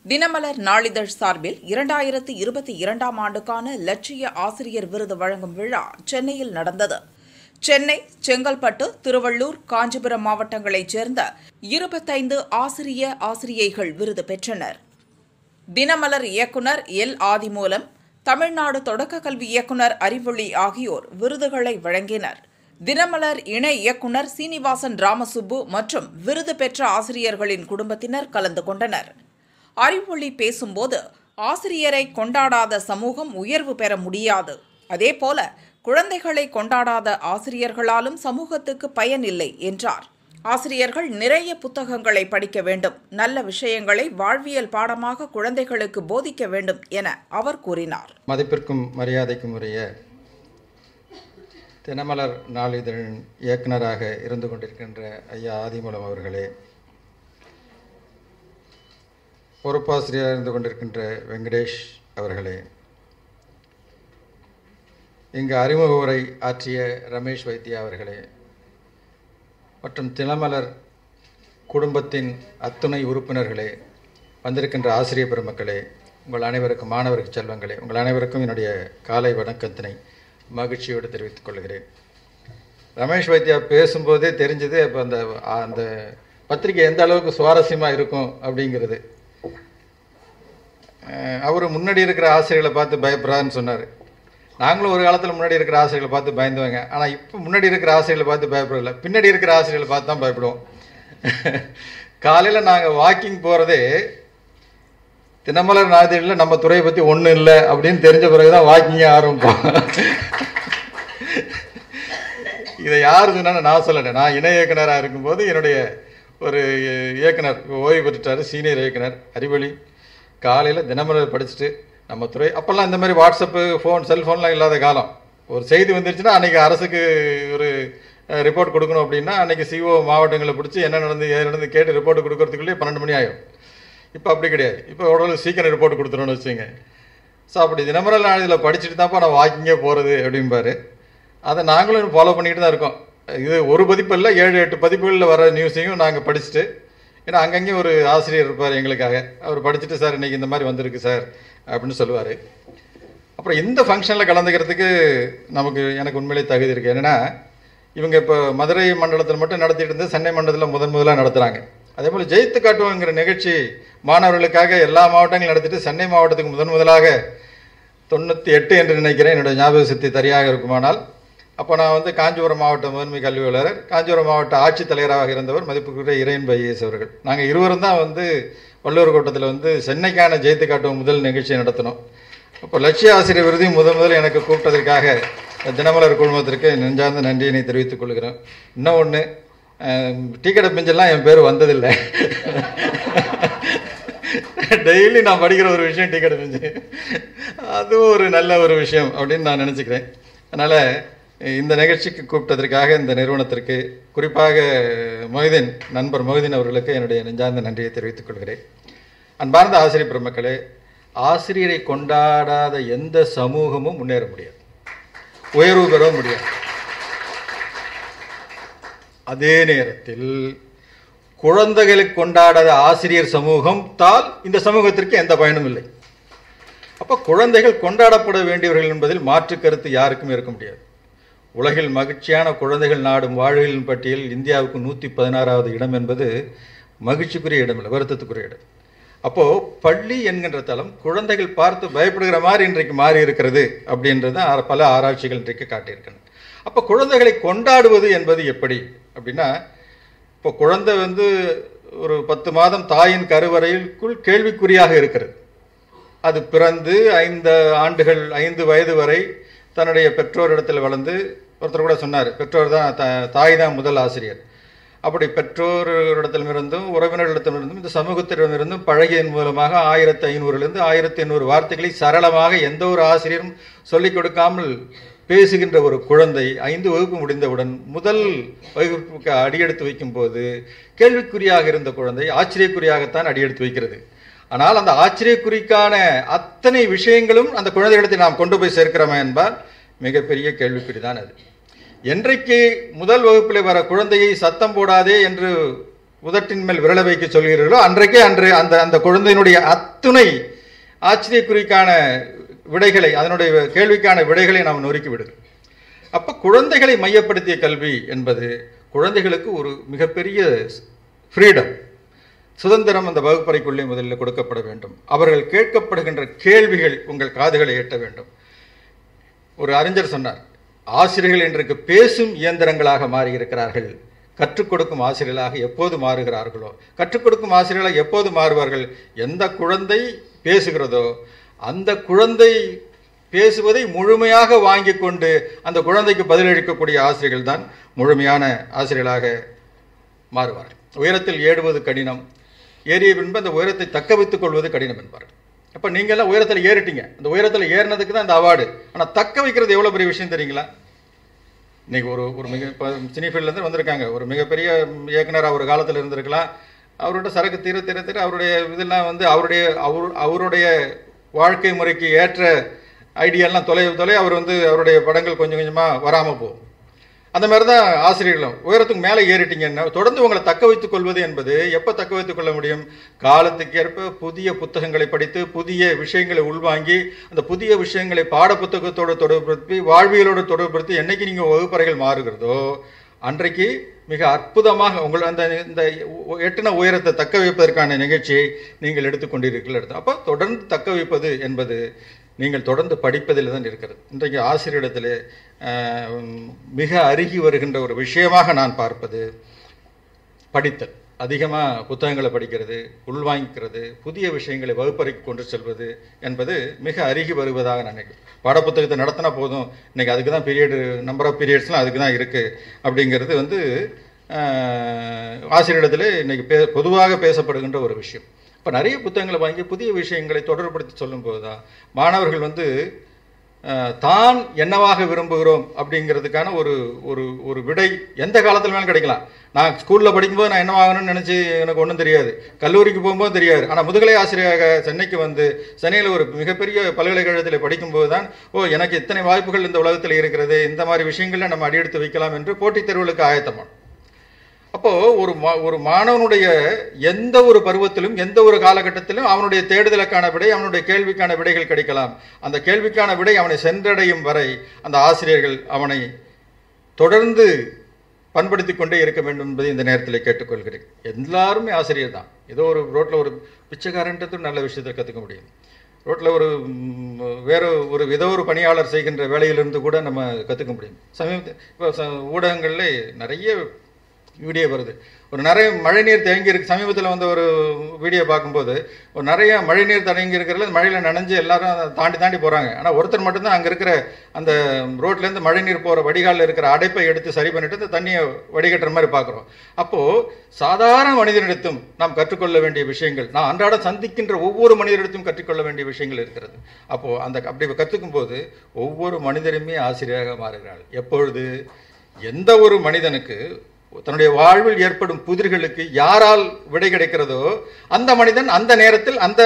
தினமலர் நாளிதழ் சார்பில் இரண்டாயிரத்து இருபத்தி இரண்டாம் ஆண்டுக்கான லட்சிய ஆசிரியர் விருது வழங்கும் விழா சென்னையில் நடந்தது சென்னை செங்கல்பட்டு திருவள்ளூர் காஞ்சிபுரம் மாவட்டங்களைச் சேர்ந்த இருபத்தைந்து ஆசிரிய ஆசிரியைகள் விருது பெற்றனர் தினமலர் இயக்குனர் எல் ஆதிமூலம் தமிழ்நாடு தொடக்க கல்வி இயக்குனர் அறிவொளி ஆகியோர் விருதுகளை வழங்கினர் தினமலர் இணை இயக்குனர் சீனிவாசன் ராமசுப்பு மற்றும் விருது பெற்ற ஆசிரியர்களின் குடும்பத்தினர் கலந்து கொண்டனர் அறிவொளி பேசும்போது ஆசிரியரை கொண்டாடாத சமூகம் உயர்வு பெற முடியாது அதேபோல குழந்தைகளை கொண்டாடாத ஆசிரியர்களாலும் சமூகத்துக்கு பயன் இல்லை என்றார் ஆசிரியர்கள் நிறைய புத்தகங்களை படிக்க வேண்டும் நல்ல விஷயங்களை வாழ்வியல் பாடமாக குழந்தைகளுக்கு போதிக்க வேண்டும் என அவர் கூறினார் மதிப்பிற்கும் மரியாதைக்கும் உரிய தினமலர் நாளிதழின் இயக்குனராக இருந்து கொண்டிருக்கின்ற ஐயா ஆதிமூலம் அவர்களே பொறுப்பாசிரியராக இருந்து கொண்டிருக்கின்ற வெங்கடேஷ் அவர்களே இங்கு அறிமுக உரை ஆற்றிய ரமேஷ் வைத்தியா அவர்களே மற்றும் தினமலர் குடும்பத்தின் அத்துணை உறுப்பினர்களே வந்திருக்கின்ற ஆசிரியர் பெருமக்களே உங்கள் அனைவருக்கும் மாணவருக்கு செல்வங்களே உங்கள் அனைவருக்கும் என்னுடைய காலை வணக்கத்தினை மகிழ்ச்சியோடு தெரிவித்துக் கொள்கிறேன் ரமேஷ் வைத்தியா பேசும்போதே தெரிஞ்சது இப்போ அந்த அந்த பத்திரிகை எந்த அளவுக்கு சுவாரஸ்யமாக இருக்கும் அப்படிங்கிறது அவர் முன்னாடி இருக்கிற ஆசிரியர்களை பார்த்து பயப்படுறான்னு சொன்னார் நாங்களும் ஒரு காலத்தில் முன்னாடி இருக்கிற ஆசிரியர்களை பார்த்து பயந்துவாங்க ஆனால் இப்போ முன்னாடி இருக்கிற ஆசிரியர்களை பார்த்து பயப்படல பின்னாடி இருக்கிற ஆசிரியர்களை பார்த்து தான் பயப்படுவோம் காலையில் நாங்கள் வாக்கிங் போகிறதே தினமலர் நாதிரியில் நம்ம துறையை பற்றி ஒன்றும் இல்லை அப்படின்னு தெரிஞ்ச பிறகு தான் வாக்கிங்கே ஆரம்பிப்போம் இதை யார் சொன்னாலும் நான் சொல்லலை நான் இணை இயக்குனராக இருக்கும்போது என்னுடைய ஒரு இயக்குனர் ஓய்வு பெற்றுட்டார் சீனியர் இயக்குனர் அறிவொளி காலையில் தினமலர் படிச்சுட்டு நம்ம துறை அப்போல்லாம் இந்த மாதிரி வாட்ஸ்அப்பு ஃபோன் செல்ஃபோன்லாம் இல்லாத காலம் ஒரு செய்தி வந்துருச்சுன்னா அன்றைக்கி அரசுக்கு ஒரு ரிப்போர்ட் கொடுக்கணும் அப்படின்னா அன்றைக்கி சிஓ மாவட்டங்களை பிடிச்சி என்ன நடந்து ஏது நடந்து கேட்டு ரிப்போர்ட் கொடுக்கறதுக்குள்ளேயே பன்னெண்டு மணி ஆயிடும் இப்போ அப்படி கிடையாது இப்போ ஓரளவு சீக்கிரம் ரிப்போர்ட் கொடுத்துருன்னு வச்சுங்க ஸோ அப்படி தினமரல் நாளில் படிச்சுட்டு தான்ப்பா நான் வாக்கிங்கே போகிறது அப்படிம்பாரு அதை நாங்களும் ஃபாலோ பண்ணிக்கிட்டு தான் இருக்கோம் இது ஒரு பதிப்பு இல்லை ஏழு எட்டு பதிப்புகளில் வர நியூஸையும் நாங்கள் படிச்சுட்டு ஏன்னா அங்கங்கேயும் ஒரு ஆசிரியர் இருப்பார் எங்களுக்காக அவர் படிச்சுட்டு சார் இன்றைக்கி இந்த மாதிரி வந்திருக்கு சார் அப்படின்னு சொல்லுவார் அப்புறம் இந்த ஃபங்க்ஷனில் கலந்துக்கிறதுக்கு நமக்கு எனக்கு உண்மையிலே தகுதி இருக்குது என்னென்னா இவங்க இப்போ மதுரை மண்டலத்தில் மட்டும் நடத்திட்டு இருந்து சென்னை மண்டலத்தில் முதன் முதலாக நடத்துகிறாங்க அதே போல் ஜெயித்து காட்டுவோங்கிற நிகழ்ச்சி மாணவர்களுக்காக எல்லா மாவட்டங்களும் நடத்திட்டு சென்னை மாவட்டத்துக்கு முதன் முதலாக தொண்ணூற்றி எட்டு என்று நினைக்கிறேன் என்னுடைய ஞாபக சக்தி சரியாக இருக்குமானால் அப்போ நான் வந்து காஞ்சிபுரம் மாவட்ட முதன்மை கல்வி அலுவலர் காஞ்சிபுரம் மாவட்ட ஆட்சித்தலைவராக இருந்தவர் மதிப்புக்குரிய இறையன் பையேஸ் அவர்கள் நாங்கள் இருவரும் தான் வந்து வள்ளுவர் கோட்டத்தில் வந்து சென்னைக்கான ஜெயித்து காட்டும் முதல் நிகழ்ச்சியை நடத்தினோம் அப்போ லட்சிய ஆசிரியர் விருதையும் முதல் முதல் எனக்கு கூப்பிட்டதற்காக தினமலர் குழுமத்திற்கு நெஞ்சார்ந்த நன்றியினை தெரிவித்துக் கொள்கிறேன் இன்னும் ஒன்று டிக்கெட் பெஞ்செல்லாம் என் பேர் வந்ததில்லை டெய்லி நான் படிக்கிற ஒரு விஷயம் டிக்கெட் பெஞ்சு அதுவும் ஒரு நல்ல ஒரு விஷயம் அப்படின்னு நான் நினச்சிக்கிறேன் அதனால் இந்த நிகழ்ச்சிக்கு கூப்பிட்டதற்காக இந்த நிறுவனத்திற்கு குறிப்பாக மொய்தீன் நண்பர் மொய்தீன் அவர்களுக்கு என்னுடைய நெஞ்சார்ந்த நன்றியை தெரிவித்துக் கொள்கிறேன் அன்பார்ந்த ஆசிரியர் பெருமக்களே ஆசிரியரை கொண்டாடாத எந்த சமூகமும் முன்னேற முடியாது உயர்வு பெற முடியாது அதே நேரத்தில் குழந்தைகளை கொண்டாடாத ஆசிரியர் சமூகம் தால் இந்த சமூகத்திற்கு எந்த பயனும் இல்லை அப்போ குழந்தைகள் கொண்டாடப்பட வேண்டியவர்கள் என்பதில் மாற்று கருத்து யாருக்கும் இருக்க முடியாது உலகில் மகிழ்ச்சியான குழந்தைகள் நாடும் வாழ்வியலின் பட்டியல் இந்தியாவுக்கு நூற்றி பதினாறாவது இடம் என்பது மகிழ்ச்சிக்குரிய இடம் இல்லை வருத்தத்துக்குரிய இடம் அப்போது பள்ளி என்கின்ற தளம் குழந்தைகள் பார்த்து பயப்படுகிற மாதிரி இன்றைக்கு மாறி இருக்கிறது அப்படின்றத பல ஆராய்ச்சிகள் இன்றைக்கு காட்டியிருக்கின்றன அப்போ குழந்தைகளை கொண்டாடுவது என்பது எப்படி அப்படின்னா இப்போ குழந்தை வந்து ஒரு பத்து மாதம் தாயின் கருவறைக்குள் கேள்விக்குறியாக இருக்கிறது அது பிறந்து ஐந்து ஆண்டுகள் ஐந்து வயது வரை தன்னுடைய பெற்றோரிடத்தில் வளர்ந்து ஒருத்தர் கூட சொன்னார் பெற்றோர் தான் த தாய் தான் முதல் ஆசிரியர் அப்படி பெற்றோரிடத்திலிருந்தும் உறவினர்களிடத்திலிருந்தும் இந்த சமூகத்திடமிருந்தும் பழகியதன் மூலமாக ஆயிரத்தி ஐநூறுலேருந்து ஆயிரத்தி எண்ணூறு வார்த்தைகளை சரளமாக எந்த ஒரு ஆசிரியரும் சொல்லிக் கொடுக்காமல் பேசுகின்ற ஒரு குழந்தை ஐந்து வகுப்பு முடிந்தவுடன் முதல் வகுப்புக்கு அடியெடுத்து வைக்கும்போது கேள்விக்குறியாக இருந்த குழந்தை ஆச்சரியக்குறியாகத்தான் அடியெடுத்து வைக்கிறது ஆனால் அந்த ஆச்சரியக்குறிக்கான அத்தனை விஷயங்களும் அந்த குழந்தைகளிடத்தை நாம் கொண்டு போய் சேர்க்கிறோமா என்பால் மிகப்பெரிய கேள்விக்குறி தான் அது என்றைக்கு முதல் வகுப்பில் வர குழந்தையை சத்தம் போடாதே என்று உதட்டின் மேல் விரல வைக்க சொல்கிறீர்களோ அன்றைக்கே அன்று அந்த அந்த குழந்தையினுடைய அத்துணை ஆச்சரியக்குறிக்கான விடைகளை அதனுடைய கேள்விக்கான விடைகளை நாம் நொறுக்கி விடுகிறோம் அப்போ குழந்தைகளை மையப்படுத்திய கல்வி என்பது குழந்தைகளுக்கு ஒரு மிகப்பெரிய ஃப்ரீடம் சுதந்திரம் அந்த வகுப்பறைக்குள்ளே முதலில் கொடுக்கப்பட வேண்டும் அவர்கள் கேட்கப்படுகின்ற கேள்விகள் உங்கள் காதுகளை எட்ட வேண்டும் ஒரு அறிஞர் சொன்னார் ஆசிரியர்கள் இன்றைக்கு பேசும் இயந்திரங்களாக மாறியிருக்கிறார்கள் கற்றுக் கொடுக்கும் ஆசிரியர்களாக எப்போது மாறுகிறார்களோ கற்றுக் கொடுக்கும் ஆசிரியர்களாக எப்போது மாறுவார்கள் எந்த குழந்தை பேசுகிறதோ அந்த குழந்தை பேசுவதை முழுமையாக வாங்கி கொண்டு அந்த குழந்தைக்கு பதிலளிக்கக்கூடிய ஆசிரியர்கள் தான் முழுமையான ஆசிரியர்களாக மாறுவார்கள் உயரத்தில் ஏறுவது கடினம் ஏறிய பின்பு அந்த உயரத்தை தக்க வைத்துக் கொள்வது கடினம் என்பார்கள் அப்போ நீங்கள்லாம் உயரத்தில் ஏறிட்டீங்க அந்த உயரத்தில் ஏறினதுக்கு தான் அந்த அவார்டு ஆனால் தக்க வைக்கிறது எவ்வளோ பெரிய விஷயம் தெரியுங்களா இன்னைக்கு ஒரு ஒரு மிக இப்போ சினி ஃபீல்ட்லேருந்து வந்திருக்காங்க ஒரு மிகப்பெரிய இயக்குனராக ஒரு காலத்தில் இருந்திருக்கலாம் அவரோட சரக்கு தீர தீர தீர அவருடைய இதெல்லாம் வந்து அவருடைய அவர் அவருடைய வாழ்க்கை முறைக்கு ஏற்ற ஐடியாலாம் தொலை தொலை அவர் வந்து அவருடைய படங்கள் கொஞ்சம் கொஞ்சமாக வராமல் போகும் அந்த மாதிரி தான் ஆசிரியர்களும் உயரத்துக்கு மேலே ஏறிட்டீங்கன்னா தொடர்ந்து உங்களை தக்க வைத்துக் கொள்வது என்பது எப்போ தக்க வைத்துக் கொள்ள முடியும் காலத்துக்கு ஏற்ப புதிய புத்தகங்களை படித்து புதிய விஷயங்களை உள்வாங்கி அந்த புதிய விஷயங்களை பாட புத்தகத்தோடு தொடர்புபடுத்தி வாழ்வியலோடு தொடர்புபடுத்தி என்னைக்கு நீங்கள் வகுப்பறைகள் மாறுகிறதோ அன்றைக்கு மிக அற்புதமாக உங்கள் அந்த இந்த உ- எட்டின உயரத்தை தக்க வைப்பதற்கான நிகழ்ச்சியை நீங்கள் எடுத்துக்கொண்டிருக்கீர்கள் எடுத்து அப்போ தொடர்ந்து தக்க வைப்பது என்பது நீங்கள் தொடர்ந்து படிப்பதில் தான் இருக்கிறது இன்றைக்கு ஆசிரியரிடத்திலே ஆஹ், உம், மிக அருகி வருகின்ற ஒரு விஷயமாக நான் பார்ப்பது படித்தல் அதிகமாக புத்தகங்களை படிக்கிறது உள்வாங்கிக்கிறது புதிய விஷயங்களை வகுப்பறைக்கு கொண்டு செல்வது என்பது மிக அருகி வருவதாக நான் நினைக்கிறேன் பாடப்புத்தகத்தை நடத்தினா போதும் இன்னைக்கு அதுக்கு தான் பீரியடு நம்பர் ஆஃப் பீரியட்ஸ்லாம் அதுக்கு தான் இருக்குது அப்படிங்கிறது வந்து ஆஹ், ஆசிரியரிடத்தில் இன்னைக்கு பே பொதுவாக பேசப்படுகின்ற ஒரு விஷயம் இப்போ நிறைய புத்தகங்களை வாங்கி புதிய விஷயங்களை தொடர்புபடுத்தி சொல்லும்போது தான் மாணவர்கள் வந்து அஹ், தான் என்னவாக விரும்புகிறோம் அப்படிங்கிறதுக்கான ஒரு ஒரு ஒரு விடை எந்த காலத்தில் வேணாலும் கிடைக்கலாம் நான் ஸ்கூலில் படிக்கும்போது நான் என்னவாகணும்னு நினச்சி எனக்கு ஒன்றும் தெரியாது கல்லூரிக்கு போகும்போது தெரியாது ஆனால் முதுகலை ஆசிரியராக சென்னைக்கு வந்து சென்னையில் ஒரு மிகப்பெரிய பல்கலைக்கழகத்தில் படிக்கும்போது தான் ஓ எனக்கு இத்தனை வாய்ப்புகள் இந்த உலகத்தில் இருக்கிறது இந்த மாதிரி விஷயங்களில் நம்ம அடியெடுத்து வைக்கலாம் என்று போட்டித் தேர்வுகளுக்கு ஆயத்தமானோம் அப்போ ஒரு மா- ஒரு மாணவனுடைய எந்த ஒரு பருவத்திலும் எந்த ஒரு காலகட்டத்திலும் அவனுடைய தேடுதலுக்கான விடை அவனுடைய கேள்விக்கான விடைகள் கிடைக்கலாம் அந்த கேள்விக்கான விடை அவனை சென்றடையும் வரை அந்த ஆசிரியர்கள் அவனை தொடர்ந்து பண்படுத்தி கொண்டே இருக்க வேண்டும் என்பதை இந்த நேரத்தில் கேட்டுக்கொள்கிறேன் எல்லாருமே ஆசிரியர் தான் ஏதோ ஒரு ரோட்டில் ஒரு பிச்சைக்காரன்றது நல்ல விஷயத்தை கற்றுக்க முடியும் ரோட்டில் ஒரு ம், வேற ஒரு ஏதோ ஒரு பணியாளர் செய்கின்ற வேலையிலிருந்து கூட நம்ம கற்றுக்க முடியும் சமீப இப்போ ச- ஊடகங்கள்ல நிறைய வீடியோ வருது ஒரு நிறைய மழைநீர் தேங்கி இருக்கு சமீபத்தில் வந்து ஒரு வீடியோ பார்க்கும்போது ஒரு நிறைய மழைநீர் தேங்கி இருக்கிறதுல மழையில் நனைஞ்சு எல்லாரும் அதை தாண்டி தாண்டி போகிறாங்க ஆனால் ஒருத்தர் மட்டும்தான் அங்கே இருக்கிற அந்த ரோட்லேருந்து மழைநீர் போகிற வடிகாலில் இருக்கிற அடைப்பை எடுத்து சரி பண்ணிட்டு அந்த தண்ணியை வடிகட்டுற மாதிரி பார்க்குறோம் அப்போது சாதாரண மனிதனிடத்தும் நாம் கற்றுக்கொள்ள வேண்டிய விஷயங்கள் நான் அன்றாடம் சந்திக்கின்ற ஒவ்வொரு மனிதரிடத்தும் கற்றுக்கொள்ள வேண்டிய விஷயங்கள் இருக்கிறது அப்போது அந்த அப்படி கற்றுக்கும் போது ஒவ்வொரு மனிதருமே ஆசிரியராக மாறுகிறார்கள் எப்பொழுது எந்த ஒரு மனிதனுக்கு தன்னுடைய வாழ்வில் ஏற்படும் புதிர்களுக்கு யாரால் விடை கிடைக்கிறதோ அந்த மனிதன் அந்த நேரத்தில் அந்த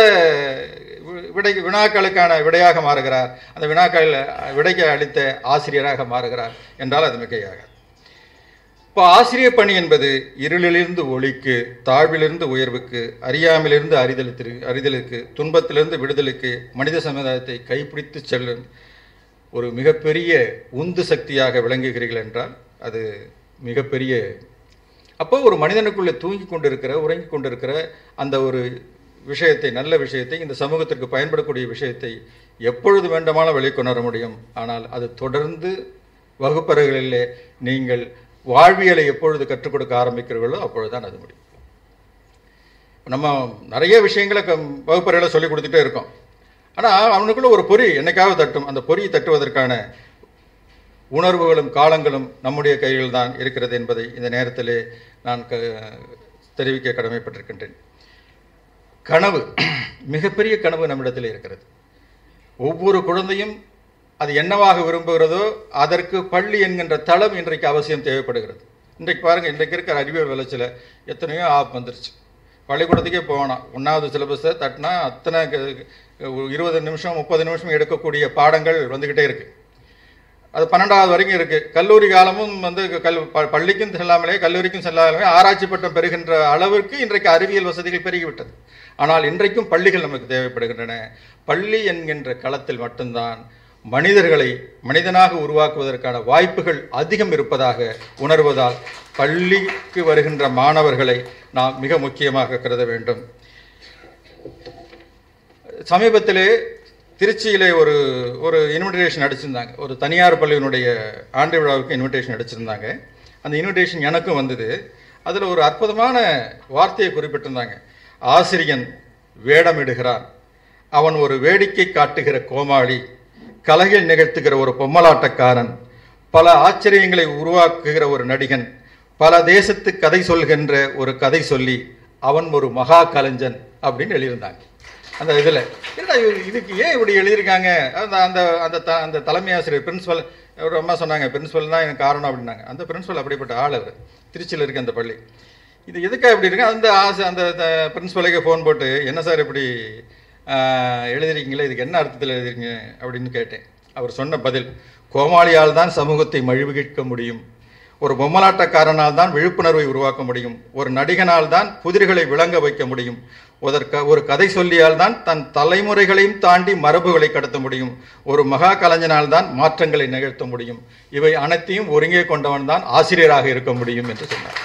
வி- விடை வினாக்களுக்கான விடையாக மாறுகிறார் அந்த வினாக்கள் விடைக்கு அளித்த ஆசிரியராக மாறுகிறார் என்றால் அது மிகையாக இப்போ ஆசிரியர் பணி என்பது இருளிலிருந்து ஒளிக்கு தாழ்விலிருந்து உயர்வுக்கு அறியாமையிலிருந்து அறிதலுக்கு அறிதலுக்கு துன்பத்திலிருந்து விடுதலுக்கு மனித சமுதாயத்தை கைப்பிடித்து செல்லும் ஒரு மிகப்பெரிய உந்து சக்தியாக விளங்குகிறீர்கள் என்றால் அது மிகப்பெரிய அப்போ ஒரு மனிதனுக்குள்ளே தூங்கி கொண்டிருக்கிற உறங்கி கொண்டிருக்கிற அந்த ஒரு விஷயத்தை நல்ல விஷயத்தை இந்த சமூகத்திற்கு பயன்படக்கூடிய விஷயத்தை எப்பொழுது வேண்டுமானாலும் வெளிக்கொணர முடியும் ஆனால் அது தொடர்ந்து வகுப்பறைகளிலே நீங்கள் வாழ்வியலை எப்பொழுது கற்றுக் கொடுக்க ஆரம்பிக்கிறீர்களோ அப்பொழுதுதான் அது முடியும் நம்ம நிறைய விஷயங்களை க- வகுப்பறையில் சொல்லி கொடுத்துட்டே இருக்கோம் ஆனால் அவனுக்குள்ள ஒரு பொறி என்னைக்காவது தட்டும் அந்த பொறி தட்டுவதற்கான உணர்வுகளும் காலங்களும் நம்முடைய கையில் தான் இருக்கிறது என்பதை இந்த நேரத்திலே நான் க தெரிவிக்க கடமைப்பட்டிருக்கின்றேன் கனவு மிகப்பெரிய கனவு நம்மிடத்தில் இருக்கிறது ஒவ்வொரு குழந்தையும் அது என்னவாக விரும்புகிறதோ அதற்கு பள்ளி என்கின்ற தளம் இன்றைக்கு அவசியம் தேவைப்படுகிறது இன்றைக்கு பாருங்கள் இன்றைக்கு இருக்கிற அறிவியல் வளர்ச்சியில் எத்தனையோ ஆப் வந்துருச்சு பள்ளிக்கூடத்துக்கே போகணும் ஒன்றாவது சிலபஸை தட்டினா அத்தனை க- க- ஒரு இருபது நிமிஷம் முப்பது நிமிஷம் எடுக்கக்கூடிய பாடங்கள் வந்துக்கிட்டே இருக்கு அது பன்னெண்டாவது வரைக்கும் இருக்கு கல்லூரி காலமும் வந்து கல் ப- பள்ளிக்கும் செல்லாமலே கல்லூரிக்கும் செல்லாமலே ஆராய்ச்சி பட்டம் பெறுகின்ற அளவிற்கு இன்றைக்கு அறிவியல் வசதிகள் பெருகிவிட்டது ஆனால் இன்றைக்கும் பள்ளிகள் நமக்கு தேவைப்படுகின்றன பள்ளி என்கின்ற களத்தில் மட்டும்தான் மனிதர்களை மனிதனாக உருவாக்குவதற்கான வாய்ப்புகள் அதிகம் இருப்பதாக உணர்வதால் பள்ளிக்கு வருகின்ற மாணவர்களை நாம் மிக முக்கியமாக கருத வேண்டும் சமீபத்திலே திருச்சியிலே ஒரு ஒரு இன்விடேஷன் அடிச்சிருந்தாங்க ஒரு தனியார் பள்ளியினுடைய ஆண்டு விழாவுக்கு இன்விடேஷன் அடிச்சிருந்தாங்க அந்த இன்விடேஷன் எனக்கும் வந்தது அதில் ஒரு அற்புதமான வார்த்தையை குறிப்பிட்டிருந்தாங்க ஆசிரியன் வேடமிடுகிறான் அவன் ஒரு வேடிக்கை காட்டுகிற கோமாளி கலையில் நிகழ்த்துகிற ஒரு பொம்மலாட்டக்காரன் பல ஆச்சரியங்களை உருவாக்குகிற ஒரு நடிகன் பல தேசத்து கதை சொல்கின்ற ஒரு கதை சொல்லி அவன் ஒரு மகா கலைஞன் அப்படின்னு எழுதியிருந்தாங்க அந்த இதில் என்னடா இது- இதுக்கு ஏன் இப்படி எழுதியிருக்காங்க அந்த அந்த அந்த த- அந்த தலைமை ஆசிரியர் பிரின்சிபல் ஒரு அம்மா சொன்னாங்க பிரின்சிபல் தான் எனக்கு காரணம் அப்படின்னாங்க அந்த பிரின்சிபல் அப்படிப்பட்ட ஆள் அவர் திருச்சியில் இருக்க அந்த பள்ளி இது எதுக்காக இப்படி இருக்கு அந்த ஆசை அந்த பிரின்சிபலுக்கு ஃபோன் போட்டு என்ன சார் இப்படி ஆஹ், எழுதிருக்கீங்களே இதுக்கு என்ன அர்த்தத்தில் எழுதிருக்கீங்க அப்படின்னு கேட்டேன் அவர் சொன்ன பதில் கோமாளியால் தான் சமூகத்தை மழுவிக்க முடியும் ஒரு பொம்மலாட்டக்காரனால் தான் விழிப்புணர்வை உருவாக்க முடியும் ஒரு நடிகனால் தான் புதிர்களை விளங்க வைக்க முடியும் அதற்கு ஒரு கதை சொல்லியால் தான் தன் தலைமுறைகளையும் தாண்டி மரபுகளை கடத்த முடியும் ஒரு மகா கலைஞனால் தான் மாற்றங்களை நிகழ்த்த முடியும் இவை அனைத்தையும் ஒருங்கே கொண்டவன் தான் ஆசிரியராக இருக்க முடியும் என்று சொன்னார்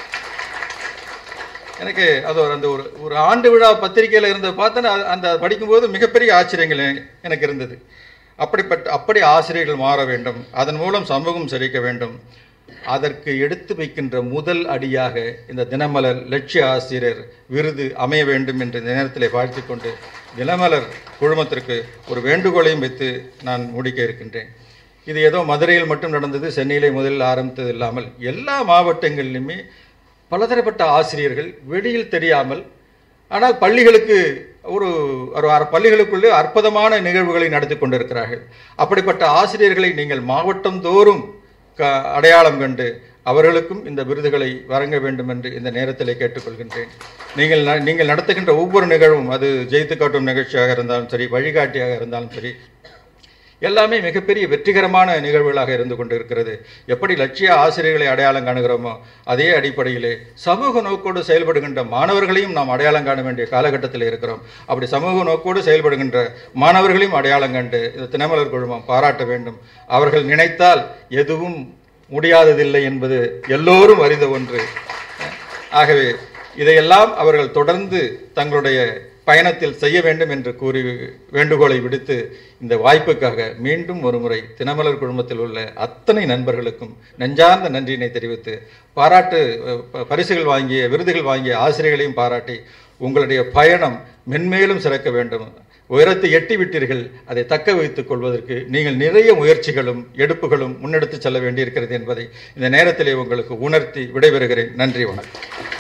எனக்கு அது ஒரு அந்த ஒரு ஒரு ஆண்டு விழா பத்திரிகையில் இருந்த பார்த்தா அந்த படிக்கும்போது மிகப்பெரிய ஆச்சரியங்கள் எ- எனக்கு இருந்தது அப்படிப்பட்ட அப்படி ஆசிரியர்கள் மாற வேண்டும் அதன் மூலம் சமூகம் செழிக்க வேண்டும் அதற்கு எடுத்து வைக்கின்ற முதல் அடியாக இந்த தினமலர் லட்சிய ஆசிரியர் விருது அமைய வேண்டும் என்று இந்த நேரத்தில் வாழ்த்திக் கொண்டு தினமலர் குழுமத்திற்கு ஒரு வேண்டுகோளையும் வைத்து நான் முடிக்க இருக்கின்றேன் இது ஏதோ மதுரையில் மட்டும் நடந்தது சென்னையிலே முதலில் ஆரம்பித்தது இல்லாமல் எல்லா மாவட்டங்களிலுமே பலதரப்பட்ட ஆசிரியர்கள் வெளியில் தெரியாமல் ஆனால் பள்ளிகளுக்கு ஒரு ஒரு அர- பள்ளிகளுக்குள்ளே அற்புதமான நிகழ்வுகளை நடத்தி கொண்டிருக்கிறார்கள் அப்படிப்பட்ட ஆசிரியர்களை நீங்கள் மாவட்டம் தோறும் க அடையாளம் கண்டு அவர்களுக்கும் இந்த விருதுகளை வழங்க வேண்டும் என்று இந்த நேரத்தில் கேட்டுக்கொள்கின்றேன் நீங்கள் ந- நீங்கள் நடத்துகின்ற ஒவ்வொரு நிகழ்வும் அது ஜெயித்து காட்டும் நிகழ்ச்சியாக இருந்தாலும் சரி வழிகாட்டியாக இருந்தாலும் சரி எல்லாமே மிகப்பெரிய வெற்றிகரமான நிகழ்வுகளாக இருந்து கொண்டிருக்கிறது எப்படி லட்சிய ஆசிரியர்களை அடையாளம் காணுகிறோமோ அதே அடிப்படையிலே சமூக நோக்கோடு செயல்படுகின்ற மாணவர்களையும் நாம் அடையாளம் காண வேண்டிய காலகட்டத்தில் இருக்கிறோம் அப்படி சமூக நோக்கோடு செயல்படுகின்ற மாணவர்களையும் அடையாளம் கண்டு இந்த தினமலர் குழுமம் பாராட்ட வேண்டும் அவர்கள் நினைத்தால் எதுவும் முடியாததில்லை என்பது எல்லோரும் அறிந்த ஒன்று ஆகவே இதையெல்லாம் அவர்கள் தொடர்ந்து தங்களுடைய பயணத்தில் செய்ய வேண்டும் என்று கூறி வேண்டுகோளை விடுத்து இந்த வாய்ப்புக்காக மீண்டும் ஒருமுறை தினமலர் குழுமத்தில் உள்ள அத்தனை நண்பர்களுக்கும் நெஞ்சார்ந்த நன்றியினை தெரிவித்து பாராட்டு அஹ், ப- பரிசுகள் வாங்கிய விருதுகள் வாங்கிய ஆசிரியர்களையும் பாராட்டி உங்களுடைய பயணம் மென்மேலும் சிறக்க வேண்டும் உயரத்தை எட்டி விட்டீர்கள் அதை தக்க வைத்துக் கொள்வதற்கு நீங்கள் நிறைய முயற்சிகளும் எடுப்புகளும் முன்னெடுத்து செல்ல வேண்டியிருக்கிறது என்பதை இந்த நேரத்திலே உங்களுக்கு உணர்த்தி விடைபெறுகிறேன் நன்றி வணக்கம்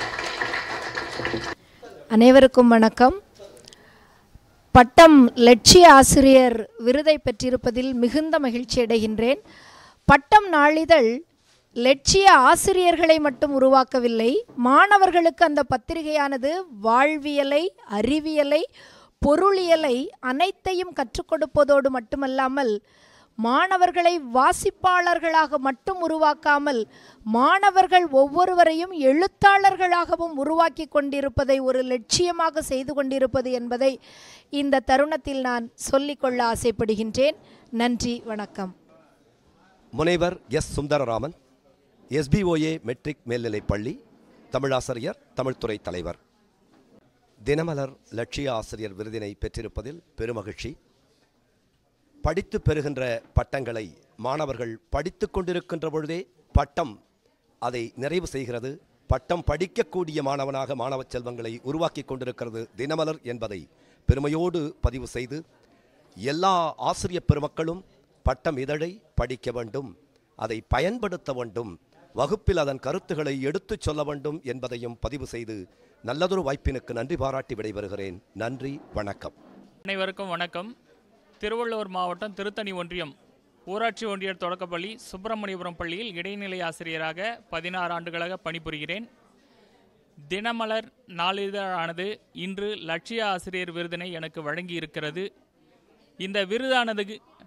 அனைவருக்கும் வணக்கம் பட்டம் லட்சிய ஆசிரியர் விருதை பெற்றிருப்பதில் மிகுந்த மகிழ்ச்சி அடைகின்றேன் பட்டம் நாளிதழ் லட்சிய ஆசிரியர்களை மட்டும் உருவாக்கவில்லை மாணவர்களுக்கு அந்த பத்திரிகையானது வாழ்வியலை அறிவியலை பொருளியலை அனைத்தையும் கற்றுக் கொடுப்பதோடு மட்டுமல்லாமல் மாணவர்களை வாசிப்பாளர்களாக மட்டும் உருவாக்காமல் மாணவர்கள் ஒவ்வொருவரையும் எழுத்தாளர்களாகவும் உருவாக்கி கொண்டிருப்பதை ஒரு லட்சியமாக செய்து கொண்டிருப்பது என்பதை இந்த தருணத்தில் நான் சொல்லிக்கொள்ள ஆசைப்படுகின்றேன் நன்றி வணக்கம் முனைவர் எஸ் சுந்தரராமன் எஸ்பிஓஏ மெட்ரிக் மேல்நிலைப் பள்ளி தமிழாசிரியர் தமிழ்துறை தலைவர் தினமலர் லட்சிய ஆசிரியர் விருதினை பெற்றிருப்பதில் பெருமகிழ்ச்சி படித்து பெறுகின்ற பட்டங்களை மாணவர்கள் படித்து கொண்டிருக்கின்ற பொழுதே பட்டம் அதை நிறைவு செய்கிறது பட்டம் படிக்கக்கூடிய மாணவனாக மாணவ செல்வங்களை உருவாக்கி கொண்டிருக்கிறது தினமலர் என்பதை பெருமையோடு பதிவு செய்து எல்லா ஆசிரியப் பெருமக்களும் பட்டம் இதழை படிக்க வேண்டும் அதை பயன்படுத்த வேண்டும் வகுப்பில் அதன் கருத்துக்களை எடுத்துச் சொல்ல வேண்டும் என்பதையும் பதிவு செய்து நல்லதொரு வாய்ப்பினுக்கு நன்றி பாராட்டி விடைபெறுகிறேன் நன்றி வணக்கம் அனைவருக்கும் வணக்கம் திருவள்ளூர் மாவட்டம் திருத்தணி ஒன்றியம் ஊராட்சி ஒன்றிய தொடக்கப்பள்ளி சுப்பிரமணியபுரம் பள்ளியில் இடைநிலை ஆசிரியராக பதினாறு ஆண்டுகளாக பணிபுரிகிறேன் தினமலர் நாளிதழானது இன்று லட்சிய ஆசிரியர் விருதினை எனக்கு வழங்கி இருக்கிறது இந்த விருதானது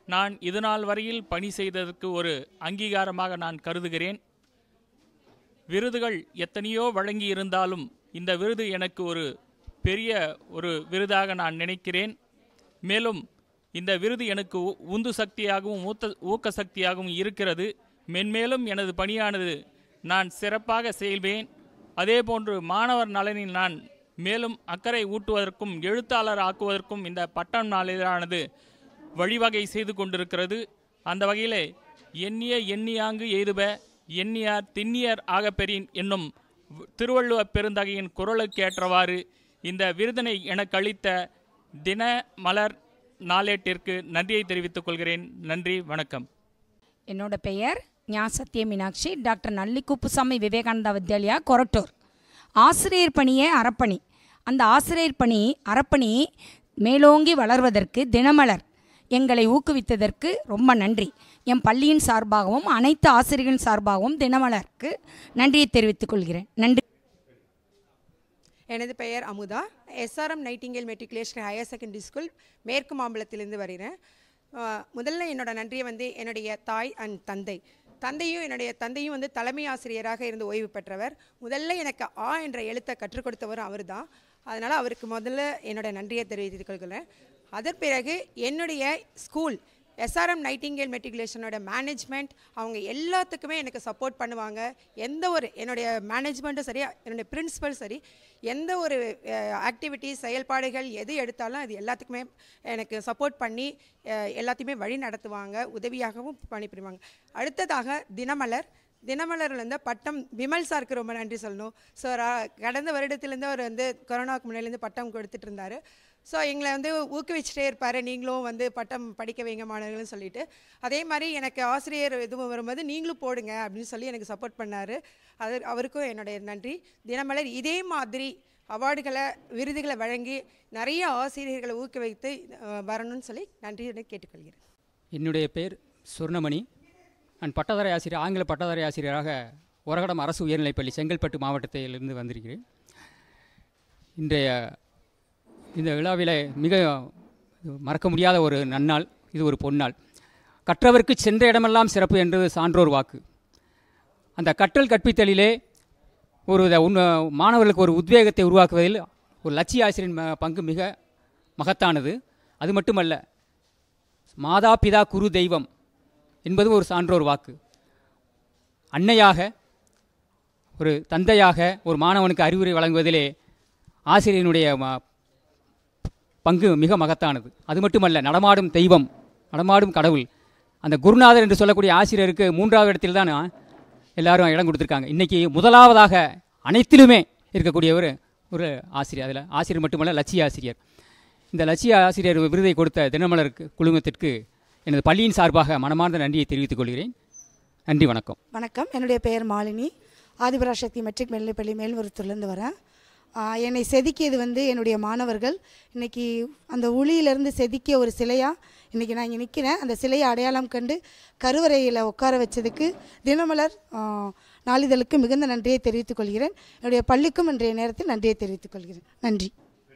நான் இதுநாள் வரையில் பணி செய்ததற்கு ஒரு அங்கீகாரமாக நான் கருதுகிறேன் விருதுகள் எத்தனையோ வழங்கி இருந்தாலும் இந்த விருது எனக்கு ஒரு பெரிய ஒரு விருதாக நான் நினைக்கிறேன் மேலும் இந்த விருது எனக்கு உ- உந்து சக்தியாகவும் ஊத்த ஊக்க சக்தியாகவும் இருக்கிறது மென்மேலும் எனது பணியானது நான் சிறப்பாக செய்வேன் அதேபோன்று மாணவர் நலனில் நான் மேலும் அக்கறை ஊட்டுவதற்கும் எழுத்தாளர் ஆக்குவதற்கும் இந்த பட்டம் நாளிதழானது வழிவகை செய்து கொண்டிருக்கிறது அந்த வகையிலே எண்ணிய எண்ணியாங்கு எய்துப எண்ணியார் திண்ணியர் ஆகப்பெறின் என்னும் வ- திருவள்ளுவர் பெருந்தகையின் குரலுக்கு ஏற்றவாறு இந்த விருதினை எனக்கு அளித்த தின மலர் நாளேட்டிற்கு நன்றியை தெரிவித்துக் கொள்கிறேன் நன்றி வணக்கம் என்னோட பெயர் ஞா சத்ய மீனாட்சி டாக்டர் நல்லி குப்புசாமி விவேகானந்தா வித்யாலயா கொரட்டூர் ஆசிரியர் பணியே அறப்பணி அந்த ஆசிரியர் பணி அறப்பணி மேலோங்கி வளர்வதற்கு தினமலர் எங்களை ஊக்குவித்ததற்கு ரொம்ப நன்றி என் பள்ளியின் சார்பாகவும் அனைத்து ஆசிரியர்களின் சார்பாகவும் தினமலருக்கு நன்றியை தெரிவித்துக் கொள்கிறேன் நன்றி எனது பெயர் Amudha SRM Nightingale matriculation higher secondary school மேற்கு மாம்பலத்திலிருந்து வருகிறேன் ஆஹ் முதல்ல என்னோட நன்றியை வந்து என்னுடைய தாய் அண்ட் தந்தை தந்தையும் என்னுடைய தந்தையும் வந்து தலைமை ஆசிரியராக இருந்து ஓய்வு பெற்றவர் முதல்ல எனக்கு ஆ என்ற எழுத்தை கற்றுக் கொடுத்தவரும் அவர் தான் அதனால் அவருக்கு முதல்ல என்னோட நன்றியை தெரிவித்துக் கொள்கிறேன் அதன் பிறகு என்னுடைய ஸ்கூல் எஸ்ஆர்எம் நைட்டிங்கேல் மெட்ரிகுலேஷனோட மேனேஜ்மெண்ட் அவங்க எல்லாத்துக்குமே எனக்கு சப்போர்ட் பண்ணுவாங்க எந்த ஒரு என்னுடைய மேனேஜ்மெண்ட்டும் சரி என்னுடைய பிரின்சிபல் சரி எந்த ஒரு ஆக்டிவிட்டி செயல்பாடுகள் எது எடுத்தாலும் அது எல்லாத்துக்குமே எனக்கு சப்போர்ட் பண்ணி அஹ், எல்லாத்தையுமே வழி நடத்துவாங்க உதவியாகவும் பணிபுரிவாங்க அடுத்ததாக தினமலர் தினமலரில் வந்து பட்டம் விமல் சாருக்கு ரொம்ப நன்றி சொல்லணும் ஸோ கடந்த வருடத்துலேருந்து அவர் வந்து கொரோனாவுக்கு முன்னாடிலேருந்து பட்டம் கொடுத்துட்டு இருந்தார் ஸோ எங்களை வந்து ஊக்குவிச்சிட்டே இருப்பார் நீங்களும் வந்து பட்டம் படிக்க வைங்க மாணவர்கள்னு சொல்லிட்டு அதே மாதிரி எனக்கு ஆசிரியர் இதுவும் வரும்போது நீங்களும் போடுங்க அப்படின்னு சொல்லி எனக்கு சப்போர்ட் பண்ணார் அது அவருக்கும் என்னுடைய நன்றி தினமலர் இதே மாதிரி அவார்டுகளை விருதுகளை வழங்கி நிறைய ஆசிரியர்களை ஊக்குவித்து அஹ், வரணும்னு சொல்லி நன்றியுடன் கேட்டுக்கொள்கிறேன் என்னுடைய பேர் சுர்ணமணி நான் பட்டதாரி ஆசிரியர் ஆங்கில பட்டதாரி ஆசிரியராக ஒரகடம் அரசு உயர்நிலைப்பள்ளி செங்கல்பட்டு மாவட்டத்திலிருந்து வந்திருக்கிறேன் இன்றைய இந்த விழாவில் மிக மறக்க முடியாத ஒரு நன்னாள் இது ஒரு பொன்னாள் கற்றவர்க்கு சென்ற இடமெல்லாம் சிறப்பு என்றது சான்றோர் வாக்கு அந்த கற்றல் கற்பித்தலிலே ஒரு இத உண்ம மாணவர்களுக்கு ஒரு உத்வேகத்தை உருவாக்குவதில் ஒரு லட்சிய ஆசிரியரின் ம- பங்கு மிக மகத்தானது அது மட்டுமல்ல மாதா பிதா குரு தெய்வம் என்பதும் ஒரு சான்றோர் வாக்கு அன்னையாக ஒரு தந்தையாக ஒரு மாணவனுக்கு அறிவுரை வழங்குவதிலே ஆசிரியனுடைய ம- பங்கு மிக மகத்தானது அது மட்டுமல்ல நடமாடும் தெய்வம் நடமாடும் கடவுள் அந்த குருநாதர் என்று சொல்லக்கூடிய ஆசிரியருக்கு மூன்றாவது இடத்தில் தான் எல்லாரும் இடம் கொடுத்துருக்காங்க இன்றைக்கி முதலாவதாக அனைத்திலுமே இருக்கக்கூடியவர் ஒரு ஆசிரியர் அதில் ஆசிரியர் மட்டுமல்ல லட்சிய ஆசிரியர் இந்த லட்சிய ஆசிரியர் விருதை கொடுத்த தினமலருக்கு குழுமத்திற்கு எனது பள்ளியின் சார்பாக மனமார்ந்த நன்றியை தெரிவித்துக் கொள்கிறேன் நன்றி வணக்கம் வணக்கம் என்னுடைய பெயர் மாலினி ஆதிபராசக்தி மெட்ரிக் மேல்நிலைப்பள்ளி மேல்மருத்தூர்லேருந்து வரேன் ஆஹ் என்னை செதுக்கியது வந்து என்னுடைய மாணவர்கள் இன்னைக்கு அந்த உளியிலேருந்து செதுக்கிய ஒரு சிலையாக இன்றைக்கி நான் இங்கே நிற்கிறேன் அந்த சிலையை அடையாளம் கண்டு கருவறையில் உட்கார வச்சதுக்கு தினமலர் ஆஹ், நாளிதழுக்கு மிகுந்த நன்றியை தெரிவித்துக் கொள்கிறேன் என்னுடைய பள்ளிக்கும் இன்றைய நேரத்தில் நன்றியை தெரிவித்துக் கொள்கிறேன் நன்றி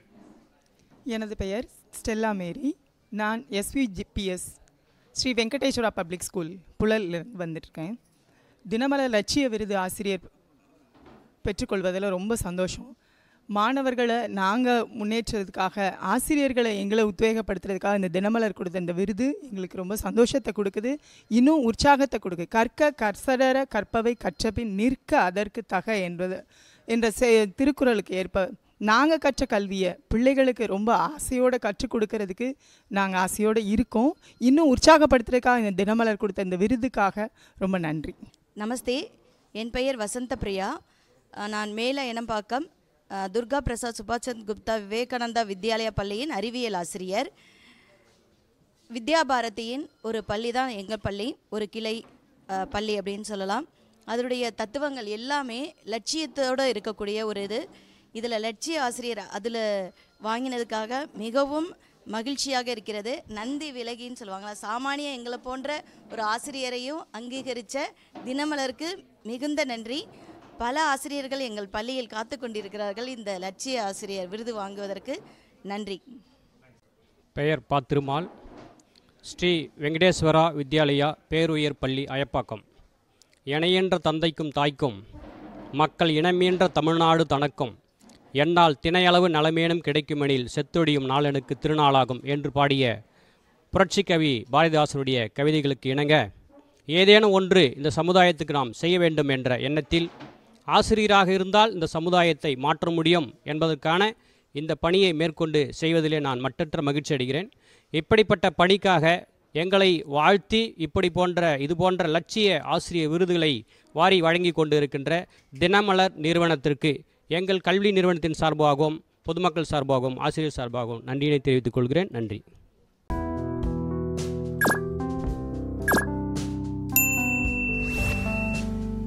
எனது பெயர் ஸ்டெல்லா மேரி நான் SVGPS Sri Venkateswara public school புழலிருந்து வந்துட்டுருக்கேன் தினமலர் லட்சிய விருது ஆசிரியர் பெற்றுக்கொள்வதில் ரொம்ப சந்தோஷம் மாணவர்களை நாங்கள் முன்னேற்றதுக்காக ஆசிரியர்களை எங்களை உத்வேகப்படுத்துறதுக்காக இந்த தினமலர் கொடுத்த இந்த விருது எங்களுக்கு ரொம்ப சந்தோஷத்தை கொடுக்குது இன்னும் உற்சாகத்தை கொடுக்குது கற்க கற்சடர கற்பவை கற்றபின் நிற்க அதற்கு தக என்பது என்ற செ- திருக்குறளுக்கு ஏற்ப நாங்கள் கற்ற கல்வியை பிள்ளைகளுக்கு ரொம்ப ஆசையோடு கற்றுக் கொடுக்கறதுக்கு நாங்கள் ஆசையோடு இருக்கோம் இன்னும் உற்சாகப்படுத்துறதுக்காக இந்த தினமலர் கொடுத்த இந்த விருதுக்காக ரொம்ப நன்றி நமஸ்தே என் பெயர் வசந்த பிரியா அஹ் நான் மேல இனம்பாக்கம் அஹ் துர்கா பிரசாத் சுபாச்சந்த் குப்தா விவேகானந்தா வித்யாலயா பள்ளியின் அறிவியல் ஆசிரியர் வித்யா பாரதியின் ஒரு பள்ளி தான் எங்கள் பள்ளி ஒரு கிளை அஹ், பள்ளி அப்படின்னு சொல்லலாம் அதனுடைய தத்துவங்கள் எல்லாமே லட்சியத்தோடு இருக்கக்கூடிய ஒரு இது இதில் லட்சிய ஆசிரியர் அதில் வாங்கினதுக்காக மிகவும் மகிழ்ச்சியாக இருக்கிறது நந்தி விலகின்னு சொல்லுவாங்களா சாமானிய எங்களை போன்ற ஒரு ஆசிரியரையும் அங்கீகரித்த தினமலருக்கு மிகுந்த நன்றி பல ஆசிரியர்கள் எங்கள் பள்ளியில் காத்து கொண்டிருக்கிறார்கள் இந்த லட்சிய ஆசிரியர் விருது வாங்குவதற்கு நன்றி பெயர் பா திருமால் ஸ்ரீ வெங்கடேஸ்வரா வித்யாலயா பேருயர் பள்ளி அயப்பாக்கம் இணையென்ற தந்தைக்கும் தாய்க்கும் மக்கள் இனமீன்ற தமிழ்நாடு தனக்கும் என்னால் தினையளவு நலமேனும் கிடைக்குமெனில் செத்தொடியும் நாளனுக்கு திருநாளாகும் என்று பாடிய புரட்சி கவி பாரதிதாசனுடைய கவிதைகளுக்கு இணங்க ஏதேனும் ஒன்று இந்த சமுதாயத்துக்கு நாம் செய்ய வேண்டும் என்ற எண்ணத்தில் ஆசிரியராக இருந்தால் இந்த சமுதாயத்தை மாற்ற முடியும் என்பதற்கான இந்த பணியை மேற்கொண்டு செய்வதிலே நான் மட்டற்ற மகிழ்ச்சி அடைகிறேன் இப்படிப்பட்ட பணிக்காக எங்களை வாழ்த்தி இப்படி போன்ற இது போன்ற லட்சிய ஆசிரியர் விருதுகளை வாரி வழங்கி கொண்டு இருக்கின்ற தினமலர் நிறுவனத்திற்கு எங்கள் கல்வி நிறுவனத்தின் சார்பாகவும் பொதுமக்கள் சார்பாகவும் ஆசிரியர் சார்பாகவும் நன்றியினை தெரிவித்துக் கொள்கிறேன் நன்றி